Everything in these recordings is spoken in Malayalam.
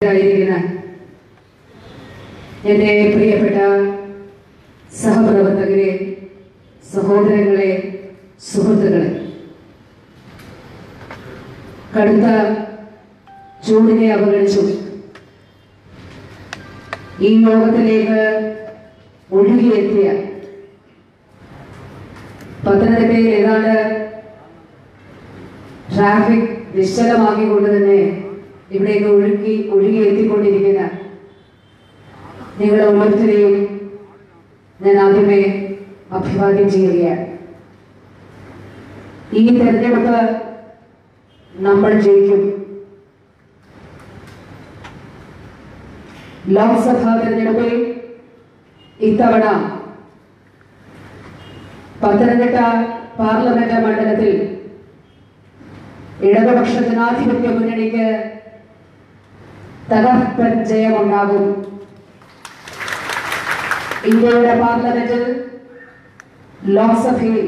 ആയിരിക്കുന്ന എൻ്റെ പ്രിയപ്പെട്ട സഹപ്രവർത്തകരെ സഹോദരങ്ങളെ സുഹൃത്തുക്കളെ കടുത്ത ചൂടിനെ അവഗണിച്ചു ഈ യോഗത്തിലേക്ക് ഒഴുകിയെത്തിയ പത്തനംതിട്ടയിൽ ഏതാണ്ട് ട്രാഫിക് നിശ്ചലമാക്കിക്കൊണ്ട് തന്നെ ഇവിടേക്ക് ഒഴുകി ഒഴുകി എത്തിക്കൊണ്ടിരിക്കുന്ന നിങ്ങളെ ഓരോരുത്തരെയും ഞാൻ ആദ്യമേ അഭിവാദ്യം ചെയ്യുകയാണ് ഈ തെരഞ്ഞെടുപ്പ് നമ്മൾ ജയിക്കും ലോക്സഭാ തെരഞ്ഞെടുപ്പിൽ ഇത്തവണ പത്തനംതിട്ട പാർലമെന്റ് മണ്ഡലത്തിൽ ഇടതുപക്ഷ ജനാധിപത്യ മുന്നണിക്ക് തകർപ്പൻ ജയമുണ്ടാകും ഇന്ത്യയുടെ പാർലമെന്റിൽ ലോക്സഭയിൽ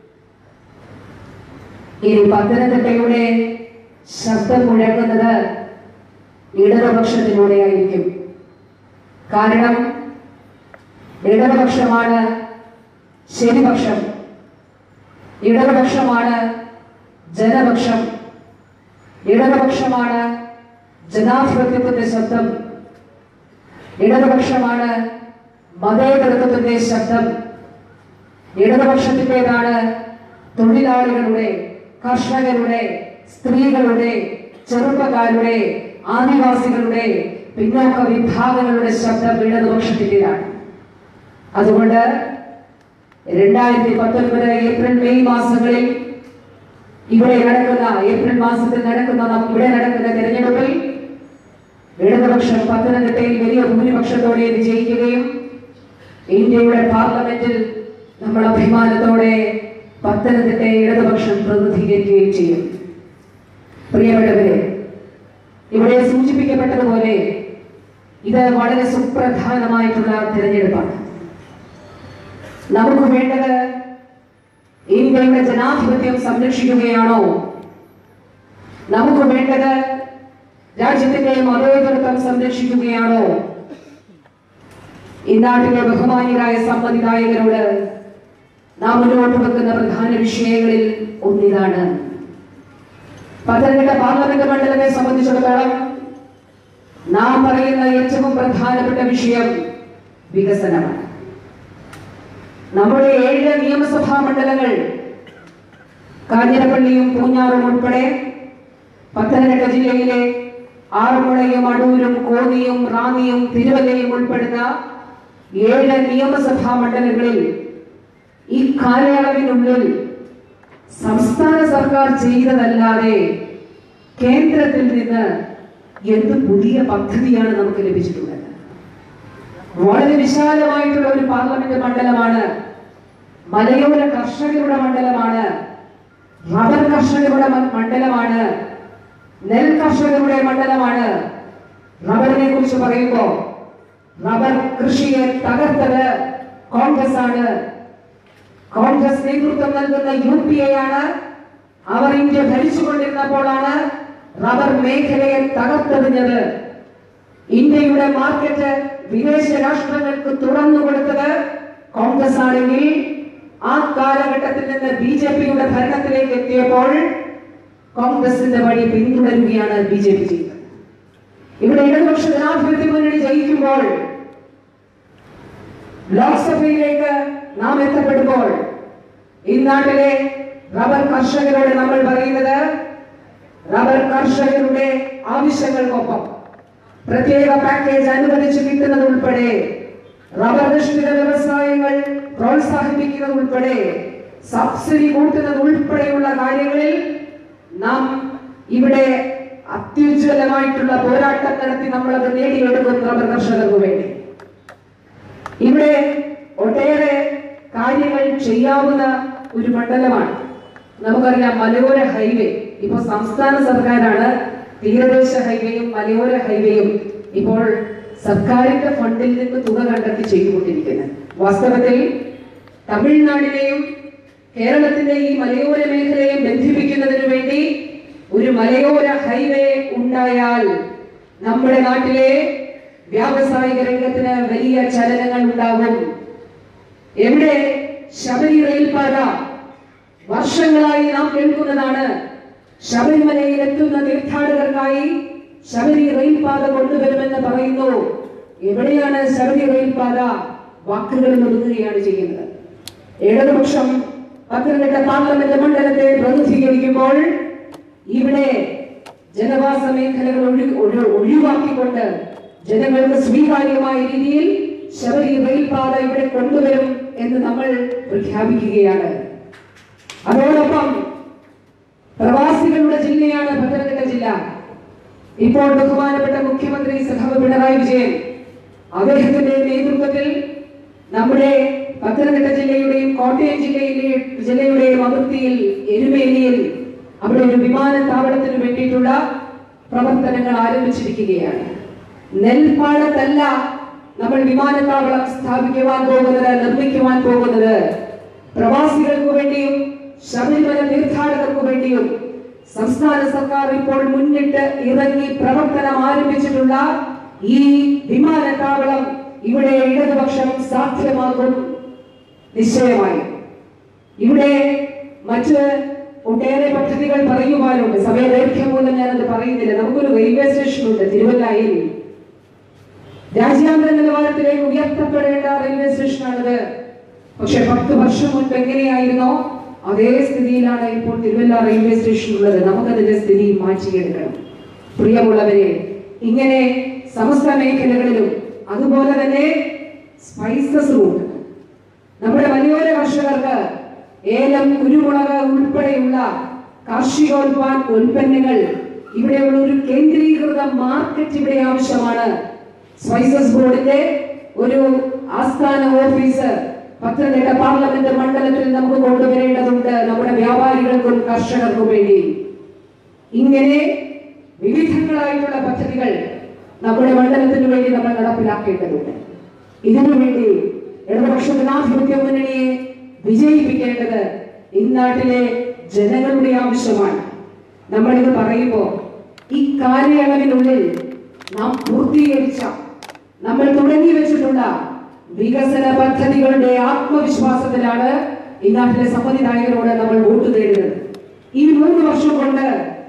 ഇനി പത്തനംതിട്ടയുടെ ശബ്ദം മുഴങ്ങുന്നത് ഇടതുപക്ഷത്തിലൂടെയായിരിക്കും കാരണം ഇടതുപക്ഷമാണ് ശരിപക്ഷം ഇടതുപക്ഷമാണ് ജനപക്ഷം ഇടതുപക്ഷമാണ് ജനാധിപത്യത്തിന്റെ ശബ്ദം ഇടതുപക്ഷമാണ് മതേതരത്വത്തിന്റെ ശബ്ദം ഇടതുപക്ഷത്തിൻ്റെതാണ് തൊഴിലാളികളുടെ കർഷകരുടെ സ്ത്രീകളുടെ ചെറുപ്പക്കാരുടെ ആദിവാസികളുടെ പിന്നോക്ക വിഭാഗങ്ങളുടെ ശബ്ദം ഇടതുപക്ഷത്തിൻ്റെതാണ് അതുകൊണ്ട് രണ്ടായിരത്തി പത്തൊൻപത് ഏപ്രിൽ മെയ് മാസങ്ങളിൽ ഇവിടെ നടക്കുന്ന ഏപ്രിൽ മാസത്തിൽ നടക്കുന്ന നം- ഇവിടെ നടക്കുന്ന തെരഞ്ഞെടുപ്പിൽ ഇടതുപക്ഷം പത്തനംതിട്ടയിൽ വലിയ ഭൂരിപക്ഷത്തോടെ വിജയിക്കുകയും ഇന്ത്യയുടെ പാർലമെന്റിൽ നമ്മൾ അഭിമാനത്തോടെ പത്തനംതിട്ടയെ ഇടതുപക്ഷം പ്രതിനിധീകരിക്കുകയും ചെയ്യും പ്രിയപ്പെട്ടവരെ ഇവിടെ സൂചിപ്പിക്കപ്പെട്ടതുപോലെ ഇത് വളരെ സുപ്രധാനമായിട്ടുള്ള തിരഞ്ഞെടുപ്പാണ് നമുക്ക് വേണ്ടത് ഇന്ത്യയുടെ ജനാധിപത്യം സംരക്ഷിക്കുകയാണോ നമുക്ക് വേണ്ടത് രാജ്യത്തിന്റെ മതേതരത്വം സംരക്ഷിക്കുകയാണോ ഈ നാട്ടിലെ ബഹുമാനികളായ സമ്മതിദായകരോട് നാം മുന്നോട്ട് വെക്കുന്ന പ്രധാന വിഷയങ്ങളിൽ ഒന്നിതാണ് പത്തനംതിട്ട പാർലമെന്റ് മണ്ഡലത്തെ സംബന്ധിച്ചിടത്തോളം നാം പറയുന്ന ഏറ്റവും പ്രധാനപ്പെട്ട വിഷയം വികസനമാണ് നമ്മുടെ ഏഴ് നിയമസഭാ മണ്ഡലങ്ങൾ കാഞ്ഞിരപ്പള്ളിയും പൂഞ്ഞാറും ഉൾപ്പെടെ പത്തനംതിട്ട ജില്ലയിലെ ആറന്മുളയും അടൂരും കോന്നിയും റാന്നിയും തിരുവല്ലയും ഉൾപ്പെടുന്ന ഏഴ് നിയമസഭാ മണ്ഡലങ്ങളിൽ ഈ കാലയളവിനുള്ളിൽ സംസ്ഥാന സർക്കാർ ചെയ്തതല്ലാതെ കേന്ദ്രത്തിൽ നിന്ന് എന്ത് പുതിയ പദ്ധതിയാണ് നമുക്ക് ലഭിച്ചിട്ടുള്ളത് വളരെ വിശാലമായിട്ടുള്ള ഒരു പാർലമെന്റ് മണ്ഡലമാണ് മലയോര കർഷകരുടെ മണ്ഡലമാണ് റബ്ബർ കർഷകരുടെ മ- മണ്ഡലമാണ് നെൽ കർഷകരുടെ മണ്ഡലമാണ് റബ്ബറിനെ കുറിച്ച് പറയുമ്പോൾ റബ്ബർ കൃഷിയെ തകർത്തത് കോൺഗ്രസ് ആണ് കോൺഗ്രസ് നേതൃത്വം നൽകുന്ന യു പി എ ആണ് അവർ ഇന്ത്യ ഭരിച്ചുകൊണ്ടിരുന്നപ്പോഴാണ് റബ്ബർ മേഖലയെ തകർത്തെറിഞ്ഞത് ഇന്ത്യയുടെ മാർക്കറ്റ് വിദേശ രാഷ്ട്രങ്ങൾക്ക് തുറന്നു കൊടുത്തത് കോൺഗ്രസ് ആണെങ്കിൽ ആ കാലഘട്ടത്തിൽ നിന്ന് ബി ജെ പിയുടെ ഭരണത്തിലേക്ക് എത്തിയപ്പോൾ കോൺഗ്രസിന്റെ വഴി പിന്തുടരുകയാണ് ബി ജെ പി ചെയ്തത് ഇവിടെ ഇടതുപക്ഷ ജനാധിപത്യ മുന്നണി ജയിക്കുമ്പോൾ ലോക്സഭയിലേക്ക് നാം എത്തപ്പെടുമ്പോൾ ഈ നാട്ടിലെ റബ്ബർ കർഷകരോട് നമ്മൾ പറയുന്നത് റബ്ബർ കർഷകരുടെ ആവശ്യങ്ങൾക്കൊപ്പം പ്രത്യേക പാക്കേജ് അനുവദിച്ചു കിട്ടുന്നത് ഉൾപ്പെടെ റബ്ബർ അധിഷ്ഠിത വ്യവസായങ്ങൾ പ്രോത്സാഹിപ്പിക്കുന്നത് ഉൾപ്പെടെ സബ്സിഡി കൂട്ടുന്നത് ഉൾപ്പെടെയുള്ള കാര്യങ്ങളിൽ നാം ഇവിടെ അത്യുജ്വലമായിട്ടുള്ള പോരാട്ടം നടത്തി നമ്മൾ അത് നേടിയെടുക്കും റബ്ബർ കർഷകർക്ക് വേണ്ടി ഇവിടെ ഒട്ടേറെ കാര്യങ്ങൾ ചെയ്യാവുന്ന ഒരു മണ്ഡലമാണ് നമുക്കറിയാം മലയോര ഹൈവേ ഇപ്പൊ സംസ്ഥാന സർക്കാരാണ് തീരദേശ ഹൈവേയും മലയോര ഹൈവേയും ഇപ്പോൾ സർക്കാരിന്റെ ഫണ്ടിൽ നിന്ന് തുക കണ്ടെത്തി ചെയ്തുകൊണ്ടിരിക്കുന്നത് വാസ്തവത്തിൽ തമിഴ്നാടിനെയും കേരളത്തിന്റെ ഈ മലയോര മേഖലയെ ബന്ധിപ്പിക്കുന്നതിന് വേണ്ടി ഒരു മലയോര ഹൈവേ ഉണ്ടായാൽ നമ്മുടെ നാട്ടിലെ വ്യാവസായിക രംഗത്തിന് വലിയ ചലനങ്ങൾ ഉണ്ടാകും എവിടെ ശബരി റെയിൽപാത വർഷങ്ങളായി നാം കേൾക്കുന്നതാണ് ശബരിമലയിൽ എത്തുന്ന തീർത്ഥാടകർക്കായി ശബരി റെയിൽപാത കൊണ്ടുവരുമെന്ന് പറയുന്നു എവിടെയാണ് ശബരി റെയിൽപാത വാക്കുകളിൽ ഒതുങ്ങുകയാണ് ചെയ്യുന്നത് ഇടതുപക്ഷം പത്തനംതിട്ട പാർലമെന്റ് മണ്ഡലത്തെ പ്രതിനിധീകരിക്കുമ്പോൾ ഇവിടെ ജനവാസ മേഖലകൾ ഒഴി- ഒഴി- ഒഴിവാക്കിക്കൊണ്ട് ജനങ്ങൾക്ക് സ്വീകാര്യമായ രീതിയിൽ ശബരി റെയിൽപാത ഇവിടെ കൊണ്ടുവരും എന്ന് നമ്മൾ പ്രഖ്യാപിക്കുകയാണ് അതോടൊപ്പം പ്രവാസികളുടെ ജില്ലയാണ് പത്തനംതിട്ട ജില്ല ഇപ്പോൾ ബഹുമാനപ്പെട്ട മുഖ്യമന്ത്രി സഖാവ് പിണറായി വിജയൻ അദ്ദേഹത്തിന്റെ നേതൃത്വത്തിൽ നമ്മുടെ പത്തനംതിട്ട ജില്ലയുടെയും കോട്ടയം ജില്ലയിലെ ജില്ലയുടെയും അതിർത്തിയിൽ എരുമേലിയിൽ അവിടെ ഒരു വിമാനത്താവളത്തിന് വേണ്ടിയിട്ടുള്ള പ്രവർത്തനങ്ങൾ ആരംഭിച്ചിരിക്കുകയാണ് നെൽപ്പാടത്തല്ല നമ്മൾ വിമാനത്താവളം സ്ഥാപിക്കുവാൻ പോകുന്നത് നിർമ്മിക്കുവാൻ പോകുന്നത് പ്രവാസികൾക്ക് വേണ്ടിയും ശബരിമല തീർത്ഥാടകർക്ക് വേണ്ടിയും സംസ്ഥാന സർക്കാർ ഇപ്പോൾ മുന്നിട്ട് ഇറങ്ങി പ്രവർത്തനം ആരംഭിച്ചിട്ടുള്ള ഈ വിമാനത്താവളം ഇവിടെ ഇടതുപക്ഷം സാധ്യമാകും നിശ്ചയമായും ഇവിടെ മറ്റ് ഒട്ടേറെ പദ്ധതികൾ പറയുവാനുണ്ട് സമയദൈർഘ്യം മൂലം ഞാനത് പറയുന്നില്ല നമുക്കൊരു റെയിൽവേ സ്റ്റേഷൻ ഉണ്ട് തിരുവല്ലായിൽ രാജ്യാന്തര നിലവാരത്തിലേക്ക് ഉയർത്തപ്പെടേണ്ട റെയിൽവേ സ്റ്റേഷനാണിത് പക്ഷെ പത്ത് വർഷം മുൻപ് എങ്ങനെയായിരുന്നോ അതേ സ്ഥിതിയിലാണ് ഇപ്പോൾ തിരുവല്ല റെയിൽവേ സ്റ്റേഷൻ ഉള്ളത് നമുക്കതിന്റെ സ്ഥിതി മാറ്റിയെടുക്കണം പ്രിയമുള്ളവരെ ഇങ്ങനെ സമസ്ത മേഖലകളിലും അതുപോലെ തന്നെ സ്പൈസസ് റൂട്ട് നമ്മുടെ മലയോര കർഷകർക്ക് ഏലം കുരുമുളക് ഉൾപ്പെടെയുള്ള കാർഷികോൽപാദ ഉൽപ്പന്നങ്ങൾ ഇവിടെയുള്ള ഒരു കേന്ദ്രീകൃത മാർക്കറ്റ് ഇവിടെ ആവശ്യമാണ് സ്പൈസസ് ബോർഡിന്റെ ഒരു ആസ്ഥാന ഓഫീസ് പത്തനംതിട്ട പാർലമെന്റ് മണ്ഡലത്തിൽ നമുക്ക് കൊണ്ടുവരേണ്ടതുണ്ട് നമ്മുടെ വ്യാപാരികൾക്കും കർഷകർക്കും വേണ്ടി ഇങ്ങനെ വിവിധങ്ങളായിട്ടുള്ള പദ്ധതികൾ നമ്മുടെ മണ്ഡലത്തിന് വേണ്ടി നമ്മൾ നടപ്പിലാക്കേണ്ടതുണ്ട് ഇതിനു വേണ്ടി ഇടതുപക്ഷ ജനാധിപത്യ മുന്നണിയെ വിജയിപ്പിക്കേണ്ടത് ഇന്നാട്ടിലെ ജനങ്ങളുടെ ആവശ്യമാണ് നമ്മൾ ഇത് പറയുമ്പോൾ ഈ കാലയളവിനുള്ളിൽ നാം പൂർത്തീകരിച്ച നമ്മൾ തുടങ്ങി വെച്ചിട്ടുള്ള വികസന പദ്ധതികളുടെ ആത്മവിശ്വാസത്തിലാണ് ഈ നാട്ടിലെ സമ്മതിദായകരോട് നമ്മൾ വോട്ട് തേടുന്നത് ഈ മൂന്ന് വർഷം കൊണ്ട്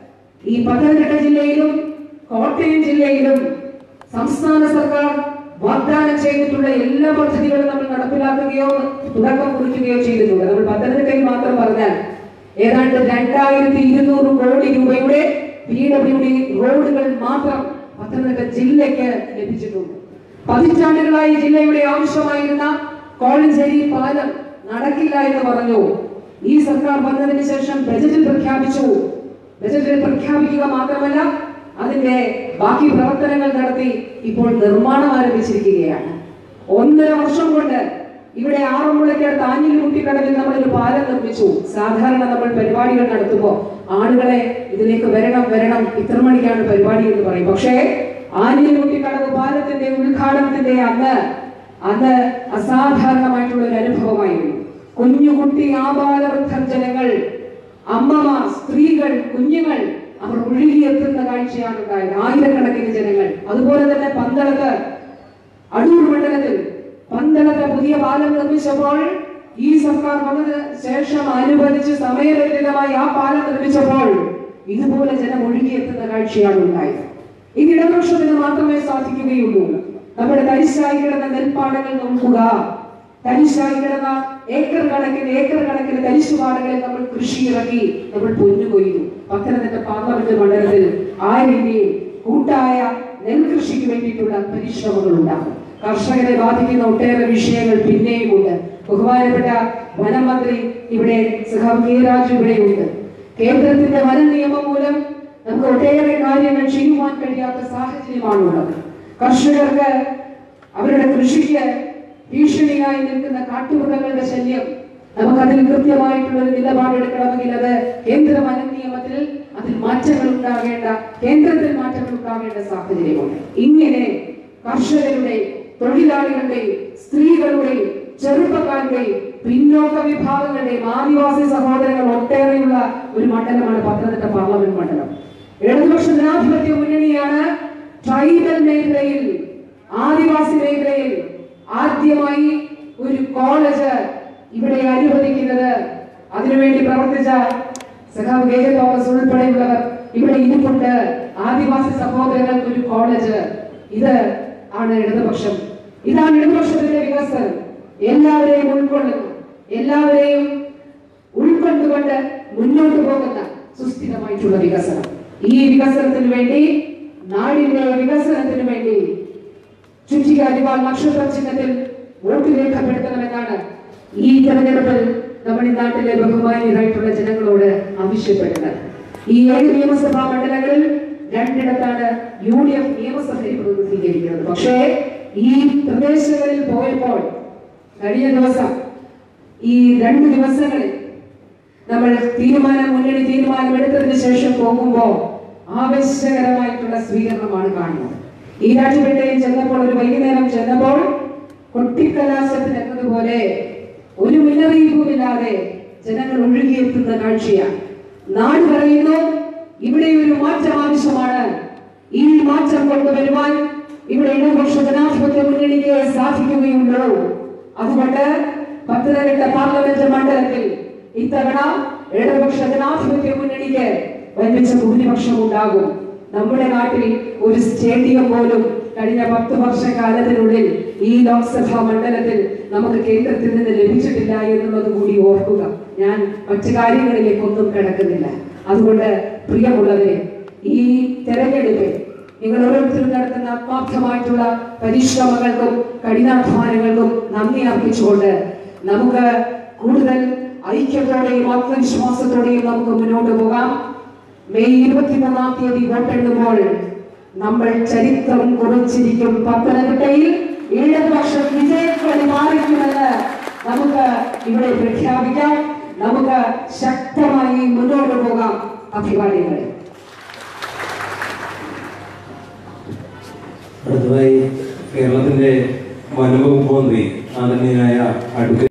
ഈ പത്തനംതിട്ട ജില്ലയിലും കോട്ടയം ജില്ലയിലും സംസ്ഥാന സർക്കാർ വാഗ്ദാനം ചെയ്തിട്ടുള്ള എല്ലാ പദ്ധതികളും നമ്മൾ നടപ്പിലാക്കുകയോ തുടക്കം കുറിക്കുകയോ ചെയ്തിട്ടുണ്ട് നമ്മൾ പത്തനംതിട്ടയിൽ മാത്രം പറഞ്ഞാൽ ഏതാണ്ട് രണ്ടായിരത്തി ഇരുന്നൂറ് കോടി രൂപയുടെ പി ഡബ്ല്യു ഡി റോഡുകൾ മാത്രം പത്തനംതിട്ട ജില്ലയ്ക്ക് ലഭിച്ചിട്ടുണ്ട് പതിറ്റാണ്ടുകളായി ജില്ലയുടെ ആവശ്യമായിരുന്ന കോഴഞ്ചേരി പാലം നടക്കില്ല എന്ന് പറഞ്ഞു ഈ സർക്കാർ വന്നതിന് ശേഷം ബജറ്റിൽ പ്രഖ്യാപിച്ചു ബജറ്റിൽ പ്രഖ്യാപിക്കുക മാത്രമല്ല അതിന്റെ ബാക്കി പ്രവർത്തനങ്ങൾ നടത്തി ഇപ്പോൾ നിർമ്മാണം ആരംഭിച്ചിരിക്കുകയാണ് ഒന്നര വർഷം കൊണ്ട് ഇവിടെ ആറന്മുളയ്ക്കടുത്ത് ആഞ്ഞിലിമുട്ടിക്കടവിൽ നമ്മൾ ഒരു പാലം നിർമ്മിച്ചു സാധാരണ നമ്മൾ പരിപാടികൾ നടത്തുമ്പോൾ ആളുകളെ ഇതിലേക്ക് വരണം വരണം ഇത്ര മണിക്കാണ് പരിപാടി എന്ന് പറയും പക്ഷേ ആഞ്ഞിലിമുട്ടിക്കടവ് പാലത്തിന്റെ ഉദ്ഘാടനത്തിന്റെ അന്ന് അന്ന് അസാധാരണമായിട്ടുള്ള ഒരു അനുഭവമായിരുന്നു കുഞ്ഞുകുട്ടി ആബാലവൃദ്ധം ജനങ്ങൾ അമ്മമാർ സ്ത്രീകൾ കുഞ്ഞുങ്ങൾ അവർ ഒഴുകിയെത്തുന്ന കാഴ്ചയാണ് ഉണ്ടായത് ആയിരക്കണക്കിന് ജനങ്ങൾ അതുപോലെ തന്നെ പന്തളത്ത് അടൂർ മണ്ഡലത്തിൽ പന്തളത്തെ പുതിയ പാലം നിർമ്മിച്ചപ്പോൾ ഈ സർക്കാർ വന്നതിന് ശേഷം അനുവദിച്ച് സമയബന്ധിതമായി ആ പാലം നിർമ്മിച്ചപ്പോൾ ഇതുപോലെ ജനം ഒഴുകിയെത്തുന്ന കാഴ്ചയാണ് ഉണ്ടായത് ഇനി ഇടതുപക്ഷത്തിന് മാത്രമേ സാധിക്കുകയുള്ളൂ നമ്മുടെ തരിശായി കിടന്ന നെൽപ്പാടങ്ങൾ നോക്കുക തരിശായി കിടന്ന ഏക്കർ കണക്കിന് ഏക്കർ കണക്കിന് തരിശുപാടങ്ങളിൽ നമ്മൾ കൃഷി ഇറക്കി നമ്മൾ പൊന്നു കൊയ്തു പത്തനംതിട്ട പാർലമെന്റ് മണ്ഡലത്തിൽ ആരിന്റെയും കൂട്ടായ നെൽകൃഷിക്ക് വേണ്ടിയിട്ടുള്ള പരിശ്രമങ്ങൾ ഉണ്ടാകും കർഷകരെ ബാധിക്കുന്ന ഒട്ടേറെ വിഷയങ്ങൾ പിന്നെയും ഉണ്ട് ബഹുമാനപ്പെട്ട വനമന്ത്രി ഇവിടെ സഖാവ് കെ രാജു ഇവിടെയുണ്ട് കേന്ദ്രത്തിന്റെ വന നിയമം മൂലം നമുക്ക് ഒട്ടേറെ കാര്യങ്ങൾ ചെയ്യുവാൻ കഴിയാത്ത സാഹചര്യമാണുള്ളത് കർഷകർക്ക് അവരുടെ കൃഷിക്ക് ഭീഷണിയായി നിൽക്കുന്ന കാട്ടുമൃഗങ്ങളുടെ ശല്യം നമുക്കതിൽ കൃത്യമായിട്ടുള്ള ഒരു നിലപാടെടുക്കണമെങ്കിൽ അത് കേന്ദ്ര വന നിയമത്തിൽ അതിൽ മാറ്റങ്ങൾ ഉണ്ടാകേണ്ട കേന്ദ്രത്തിൽ മാറ്റങ്ങൾ ഉണ്ടാകേണ്ട സാഹചര്യമുണ്ട് ഇങ്ങനെ കർഷകരുടെ തൊഴിലാളികളുടെയും സ്ത്രീകളുടെയും ചെറുപ്പക്കാരുടെയും പിന്നോക്ക വിഭാഗങ്ങളുടെയും ആദിവാസി സഹോദരങ്ങൾ ഒട്ടേറെയുള്ള ഒരു മണ്ഡലമാണ് പത്തനംതിട്ട പാർലമെന്റ് മണ്ഡലം ഇടതുപക്ഷ ജനാധിപത്യ മുന്നണിയാണ് ട്രൈബൽ മേഖലയിൽ ആദിവാസി മേഖലയിൽ ആദ്യമായി ഒരു കോളേജ് ഇവിടെ അനുവദിക്കുന്നത് അതിനുവേണ്ടി പ്രവർത്തിച്ച സഖാവ് കെ ജെ തോമസ് ഉൾപ്പെടെയുള്ളവർ ഇവിടെ ഇരിപ്പുണ്ട് ആദിവാസി സഹോദരങ്ങൾക്ക് ഒരു കോളേജ് ഇത് ആണ് ഇടതുപക്ഷം ഇതാണ് ഇടതുപക്ഷത്തിന്റെ വികസനം എല്ലാവരെയും ഉൾക്കൊള്ളുന്നു എല്ലാവരെയും ഉൾക്കൊണ്ടുകൊണ്ട് മുന്നോട്ട് പോകുന്ന സുസ്ഥിരമായിട്ടുള്ള വികസനം ഈ വികസനത്തിന് വേണ്ടി നാടിന്റെ വികസനത്തിന് വേണ്ടി ചുറ്റിക്കാരിവാൾ നക്ഷത്ര ചിഹ്നത്തിൽ വോട്ട് രേഖപ്പെടുത്തണമെന്നാണ് ഈ തെരഞ്ഞെടുപ്പിൽ നമ്മുടെ ഈ നാട്ടിലെ ബഹുമാനീയരായിട്ടുള്ള ജനങ്ങളോട് ആവശ്യപ്പെടുന്നത് ഈ ഏഴ് നിയമസഭാ മണ്ഡലങ്ങളിൽ രണ്ടിടത്താണ് യു ഡി എഫ് നിയമസഭയെ പ്രതിനിധീകരിക്കുന്നത് പക്ഷേ ഈ പ്രദേശങ്ങളിൽ പോയപ്പോൾ കഴിഞ്ഞ ദിവസം ഈ രണ്ട് ദിവസങ്ങളിൽ നമ്മൾ തീരുമാനം മുന്നണി തീരുമാനം എടുത്തതിന് ശേഷം പോകുമ്പോൾ ആവശ്യകരമായിട്ടുള്ള സ്വീകരണമാണ് കാണുന്നത് ഈ രാജ്യപേട്ടയിൽ ചെന്നപ്പോൾ ഒരു വൈകുന്നേരം ചെന്നപ്പോൾ കൊട്ടിക്കലാശത്തിന് എന്നതുപോലെ ഒരു മുന്നറിയിപ്പുമില്ലാതെ ജനങ്ങൾ ഒഴുകിയെത്തുന്ന കാഴ്ചയാണ് നാട് പറയുന്നു ഇവിടെ ഒരു മാറ്റം ആവശ്യമാണ് ഈ മാറ്റം കൊണ്ടുവരുവാൻ ഇവിടെ ഇടതുപക്ഷ ജനാധിപത്യ മുന്നണിക്ക് സാധിക്കുകയുള്ളൂ അതുകൊണ്ട് പത്തനംതിട്ട പാർലമെന്റ് മണ്ഡലത്തിൽ ഇത്തവണ ഇടതുപക്ഷ ജനാധിപത്യ മുന്നണിക്ക് വൻപിച്ച ഭൂരിപക്ഷം ഉണ്ടാകും നമ്മുടെ നാട്ടിൽ ഒരു സ്റ്റേഡിയം പോലും കഴിഞ്ഞ പത്ത് വർഷക്കാലത്തിനുള്ളിൽ ഈ ലോക്സഭാ മണ്ഡലത്തിൽ നമുക്ക് കേന്ദ്രത്തിൽ നിന്ന് ലഭിച്ചിട്ടില്ല എന്നുള്ളത് കൂടി ഓർക്കുക ഞാൻ മറ്റു കാര്യങ്ങളിലേക്കൊന്നും കിടക്കുന്നില്ല അതുകൊണ്ട് പ്രിയമുള്ളവരെ ഈ തെരഞ്ഞെടുപ്പിൽ നിങ്ങൾ ഓരോരുത്തരും നടത്തുന്ന ആത്മാർത്ഥമായിട്ടുള്ള പരിശ്രമങ്ങൾക്കും കഠിനാധ്വാനങ്ങൾക്കും നന്ദി അർപ്പിച്ചുകൊണ്ട് നമുക്ക് കൂടുതൽ ഐക്യത്തോടെയും ആത്മവിശ്വാസത്തോടെയും നമുക്ക് മുന്നോട്ട് പോകാം മെയ് ഇരുപത്തിമൂന്നാം തീയതി വോട്ടെണ്ണുമ്പോൾ നമ്മൾ ചരിത്രം കുറിച്ചിരിക്കും പത്തനംതിട്ടയിൽ ഇടതുപക്ഷം വിജയക്കൊടി മാറിക്കുമെന്ന് നമുക്ക് ഇവിടെ പ്രഖ്യാപിക്കാം നമുക്ക് ശക്തമായി മുന്നോട്ട് പോകാം അഭിവാദ്യങ്ങളെ അടുത്തതായി കേരളത്തിന്റെ വനവകുപ്പ് മന്ത്രി ആദരണീയനായ അഡ്വക്കേറ്റ്